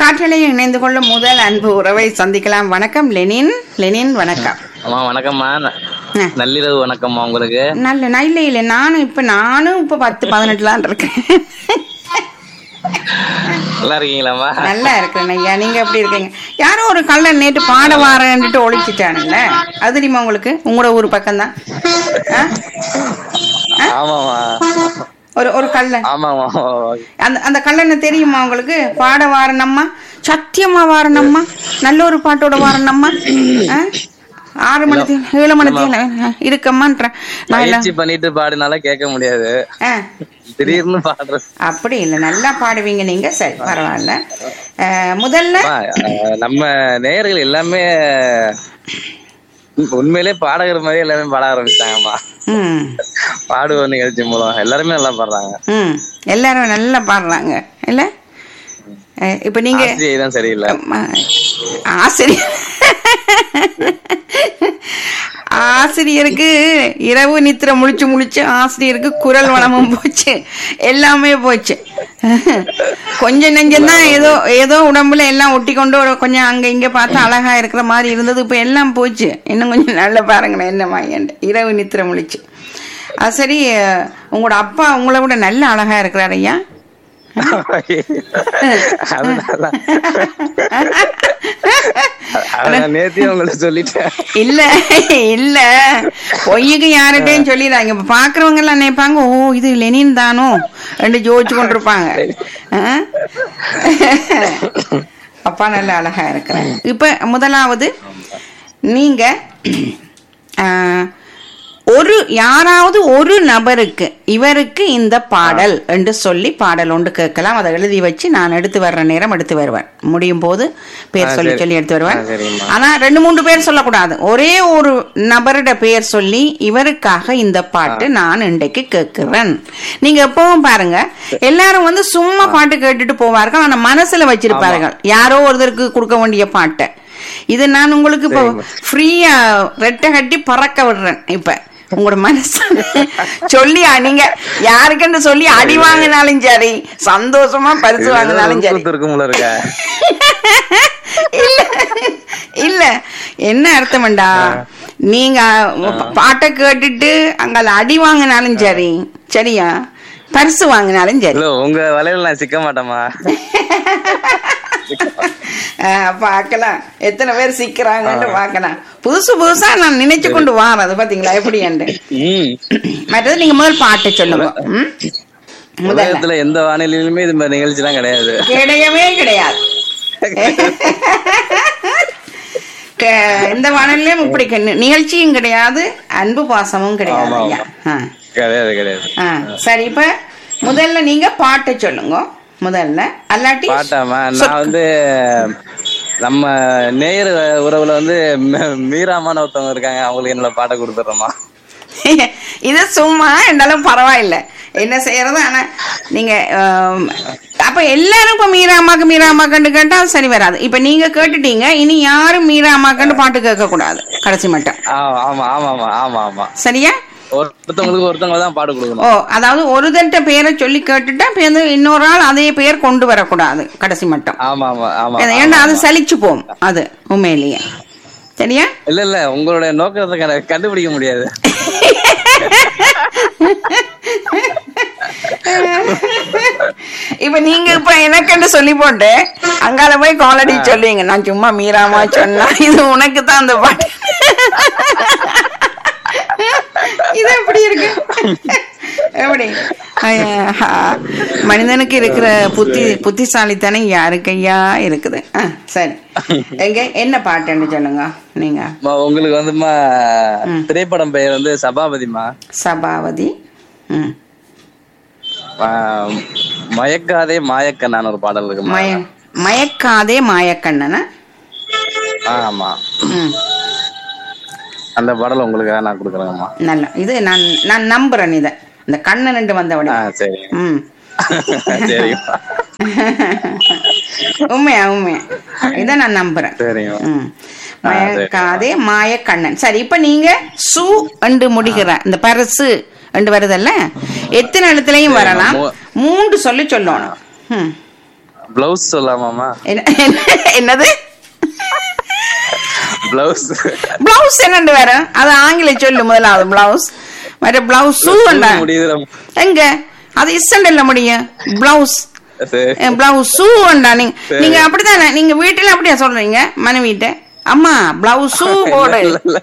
காற்றலையில் இணைந்து கொள்ளும் முதல் அன்பு உறவை சந்திக்கலாம் வணக்கம் லெனின் லெனின் வணக்கம் அம்மா வணக்கம்மா ந- ஆ. நள்ளிரவு வணக்கம்மா உங்களுக்கு நல்ல நான் இல்லை இல்லை நானும் இப்ப நானும் இப்ப பத்து பதினெட்டுலாம் இருக்கேன் நல்லா இருக்கீங்களாம்மா நல்லா இருக்கிறேன் ஐயா நீங்க எப்படி இருக்கீங்க யாரோ ஒரு கள்ளன் நேற்று பாட வாரன்ட்டு ஒழிச்சிட்டானுல்ல அது தெரியுமா உங்களுக்கு உங்களோட ஊர் பக்கம்தான் ஆ? ஆமாம்மா ஒரு ஒரு கள்ளன் ஆமாம்மா அந்த அந்த கல்லணை தெரியுமா உங்களுக்கு பாட வாரணம்மா சத்தியமா வாரணம்மா நல்ல ஒரு பாட்டோட வாரணம்மா ஆ? ஆறு மணிக்கு ஏழு மணிக்கு இருக்கம்மான்ற நான் எல்லாம் பயிற்சி பண்ணிட்டு பாடினால கேட்க முடியாது ஆ, திடீர்னு பாடுறது அப்படி இல்லை நல்லா பாடுவீங்க நீங்க சரி பரவாயில்ல ஆ, முதல்ல அம்மா, அஹ், நம்ம நேயர்கள் எல்லாமே உண்மையிலே பாடகர் மாதிரி எல்லாமே பாட ஆரம்பிச்சிட்டாங்கம்மா ம் பாடுவோர் நிகழ்ச்சி மூலம் எல்லாருமே நல்லா பாடுறாங்க ம் எல்லாரும் நல்லா பாடுறாங்க இல்ல ஆ, இப்ப நீங்க ஆசிரியை தான் சரியில்லை அம்மா, ஆசிரியர் ஆசிரியருக்கு இரவு நித்திரை முழிச்சு முழிச்சு ஆசிரியருக்கு குரல் வளமும் போச்சு எல்லாமே போச்சு கொஞ்சம் நெஞ்சம்தான் ஏதோ ஏதோ உடம்புல எல்லாம் ஒட்டி கொண்டு ஒரு கொஞ்சம் அங்க இங்க பார்த்தா அழகா இருக்கிற மாதிரி இருந்தது இப்ப எல்லாம் போச்சு இன்னும் கொஞ்சம் நல்லா பாருங்களேன் என்னம்மா ஏன்ட்டு இரவு நித்திரை முழிச்சு அது சரி உங்களோட அப்பா உங்களை விட நல்ல அழகா இருக்கிறாரு ஐயா அதனால அதை நான் நேத்தியே உங்கள்ட்ட சொல்லிட்டேன் இல்ல இல்ல பொய்யுக்கு யார்கிட்டயும் சொல்லிடுறாங்க இப்ப பாக்குறவங்க எல்லாம் நினைப்பாங்க ஓ இது லெனின் தானோ ரெண்டு ஜோதிச்சு கொண்டிருப்பாங்க ஆ? அப்பா நல்ல அழகா இருக்கிறேன் இப்ப முதலாவது நீங்க ஆ, ஒரு யாராவது ஒரு நபருக்கு இவருக்கு இந்த பாடல் என்று சொல்லி பாடல் ஒன்று கேட்கலாம் அதை எழுதி வச்சு நான் எடுத்து வர்ற நேரம் எடுத்து வருவேன் முடியும் போது பேர் ஆ, சொல்லி சரி. சொல்லி எடுத்து வருவேன் ஆ, சரிம்மா. ஆனா ரெண்டு மூன்று பேர் சொல்லக்கூடாது ஒரே ஒரு நபரோட பெயர் சொல்லி இவருக்காக இந்த பாட்டு நான் இன்றைக்கு கேட்கிறேன் நீங்க எப்பவும் பாருங்க எல்லாரும் வந்து சும்மா பாட்டு கேட்டுட்டு போவார்கள் ஆனா மனசுல வச்சிருப்பார்கள் யாரோ ஒருத்தருக்கு கொடுக்க வேண்டிய பாட்டை இது நான் உங்களுக்கு இப்போ ஃப்ரீயா ரெட்டை கட்டி பறக்க விடுறேன் இப்ப உங்களோட மனசு சொல்லி நீங்க யாருக்குன்னு சொல்லி அடி வாங்கினாலும் சரி சந்தோஷமா பரிசு வாங்கினாலும் சரி இருக்கும்ல இருக்க இல்ல இல்ல என்ன அர்த்தம்டா நீங்க பா- பாட்டை கேட்டுட்டு அங்க அடி வாங்கினாலும் சரி சரியா பரிசு வாங்கினாலும் சரி இல்ல உங்க வலையில நான் சிக்க மாட்டேமா அஹ், பார்க்கலாம் எத்தனை பேர் சிக்கிறாங்கன்னு பார்க்கலாம் புதுசு புதுசா நான் நினைச்சு கொண்டு வாரேன் அது பாத்தீங்களா எப்படி ம் மற்றது நீங்க முதல் பாட்டை சொல்லுங்க ம்? முதல்ல உலகத்துல எந்த வானிலையிலுமே இது மாதிரி நிகழ்ச்சி எல்லாம் கிடையாது கிடையவே கிடையாது க- இந்த வானொலியிலும் இப்படி கி- நிகழ்ச்சியும் கிடையாது அன்பு பாசமும் கிடையாது ஆமா, ஐயா. ஆ. கிடையாது கிடையாது ஆ, சரி இப்ப முதல்ல நீங்க பாட்டை சொல்லுங்க முதல்ல அல்லாட்டி பாட்டாமா நான் வந்து நம்ம நேயர் உறவுல வந்து ம- மீராமான ஒருத்தவங்க இருக்காங்க அவங்களுக்கு என்னோட பாட்டை கொடுத்துட்றோமா இது சும்மா இருந்தாலும் பரவாயில்ல என்ன செய்யறது ஆனா நீங்க ஆம், அப்ப எல்லாரும் இப்ப மீராமாக்கு மீராமாக்கண்டு கேட்டா அது சரி வராது இப்ப நீங்க கேட்டுட்டீங்க இனி யாரும் மீராமாக்கண்டு பாட்டு கேட்க கூடாது கடைசி மட்டும் ஆமா ஆமா ஆமா ஆமா ஆமா ஆமா சரியா ஒருத்தவங்களுக்கு ஒருத்தவங்க தான் பாட்டு கொடுக்கணும் ஓ அதாவது ஒரு தட்ட பேரை சொல்லி கேட்டுட்டா இப்ப வந்து இன்னொரு ஆள் அதே பேர் கொண்டு வரக்கூடாது கடைசி மட்டும் ஆமா ஆமா ஆமா ஏன்னா- ஏன்னா அது சலிச்சு போகும் அது உண்மையிலேயே சரியா இல்ல இல்ல உங்களுடைய நோக்கத்தை கண்டு- கண்டுபிடிக்க முடியாது இப்ப நீங்க இப்ப எனக்குன்னு சொல்லி போட்டு அங்கால போய் காலடி சொல்லுவீங்க நான் சும்மா மீராமா சொன்னா இது உனக்கு தான் அந்த பாட்டு இது எப்படி இருக்கு எப்படி ஐயா, மனிதனுக்கு இருக்கிற புத்தி புத்திசாலித்தனம் யாருக்கு ஐயா இருக்குது ஆ, சரி எங்க என்ன பாட்டுன்னு சொல்லுங்க நீங்க அம்மா, உங்களுக்கு வந்துமா திரைப்படம் பெயர் வந்து சபாபதிமா சபாவதி ம் ஆ, மயக்காதே மாயக்கண்ணான்னு ஒரு பாடல் இருக்குமா மய மயக்காதே மாயக்கண்ணனா ஆ, ஆமா ம் அந்த பாடல் உங்களுக்காக நான் கொடுக்குறேங்கம்மா நல்ல இது நான் நான் நம்புறேன் இத இந்த கண்ணன் ரெண்டு வந்தவடி ஆ சரி ம் சரிங்கம்மா உண்மையா உண்மையா இத நான் நம்புறேன் சரிங்க ம் ஆ, சரி. மயக்காதே மாயக்கண்ணன் சரி இப்ப நீங்க சு அண்டு முடிகிற இந்த பரிசு அண்டு வருதல்ல எத்தனை எழுத்துலயும் வரலாம் மூ- மூன்று சொல்லி சொல்லணும் ம் பிளவுஸ் சொல்லலாமாமா என்ன- என்ன- என்னது பிளவுஸ் பிளவுஸ் என்னண்டு வேற அது ஆங்கில சொல்லு முதலாவது பிளவுஸ் மற்ற பிளவுஸ் ஷூ முடியுது எங்க அது இசண்டல்ல முடியும் பிளவுஸ் சரி பிளவுஸ் ஷூ வேண்டா நீங்க நீங்க அப்படித்தானே நீங்க வீட்டுல அப்படியா சொல்றீங்க மனைவிட்ட அம்மா பிளவுஸ் ஷூ போடு இல்ல, இல்ல.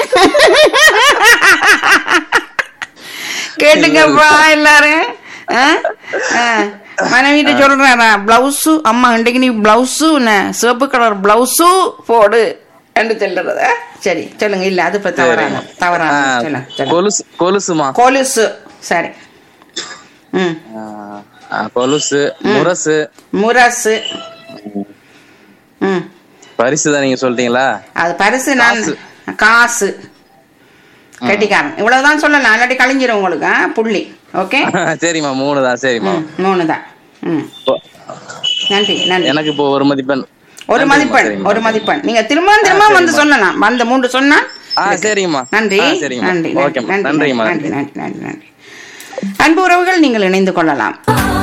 கேட்டுங்கப்பா எல்லாரும் ஆ? ஆ. மனைவிட்ட சொல்றாரா பிளவுஸ் அம்மா இன்றைக்கு நீ பிளவுஸ் சிவப்பு கலர் பிளவுஸு போடு என்று சொல்றத சரி சொல்லுங்க இல்ல அது இப்ப தவறான தவறான ஆ, சொல்லுங்க சொல்லுங்க கொலுசு கொலுசுமா கொலுசு சரி ம் ஆ, ஆ, கொலுசு முரசு முரசு ம் பரிசு தான் நீங்க சொல்லிட்டீங்களா அது பரிசு நான் காசு. காசு கட்டிக்காரன் இவ்வளவுதான் சொல்லலாம் இல்லாட்டி கழிஞ்சிரும் உங்களுக்கு ஆ, புள்ளி ஓகே சரிம்மா மூணு தான் சரிம்மா ம் மூணு தான் ம் நன்றி நன்றி எனக்கு இப்போ ஒரு மதிப்பெண் ஒரு நன்றிம்மா, மதிப்பெண் சரிம்மா. ஒரு மதிப்பெண் நீங்க திரும்ப திரும்ப ஆ, வந்து சரிம்மா. சொல்லலாம் அந்த மூன்று சொன்னா ஆ சரிங்கம்மா நன்றி ஆ, சரிங்கம்மா நன்றி ஓகேம்மா நன்றி நன்றிங்கம்மா நன்றி நன்றி நன்றி நன்றி அன்பு உறவுகள் நீங்கள் இணைந்து கொள்ளலாம்